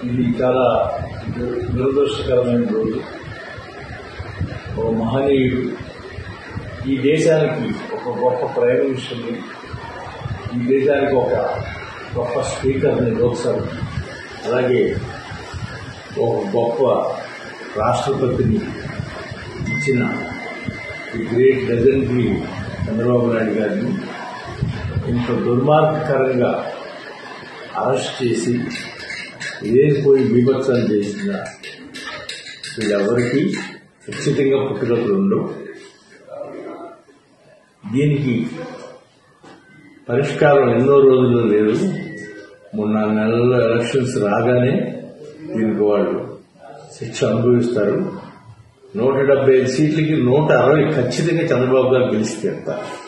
ఇది చాలా దు- దురదృష్టకరమైన రోజు ఓ మహనీయుడు ఈ దేశానికి ఒక గొప్ప ప్రైమ్ మినిస్టర్ని ఈ దేశానికి ఒక గొప్ప స్పీకర్ని లోక్సభ అలాగే ఒక గొప్ప రాష్ట్రపతిని ఇచ్చిన ఈ గ్రేట్ లెజెండరీ చంద్రబాబు నాయుడు గారిని ఇంత దుర్మార్గకరంగా అరెస్ట్ చేసి పోయి బీభత్సం చేసిన వీళ్ళెవరికి ఖచ్చితంగా పుట్టుకలు ఉండవు దీనికి పరిష్కారం ఎన్నో రోజుల్లో లేదు మొన్న నెలలో ఎలక్షన్స్ రాగానే దీనికి వాళ్ళు శిక్ష అనుభవిస్తారు నూట డెబ్బై ఐదు సీట్లకి నూట అరవై ఖచ్చితంగా చంద్రబాబు గారు గెలిచి తీరుతారు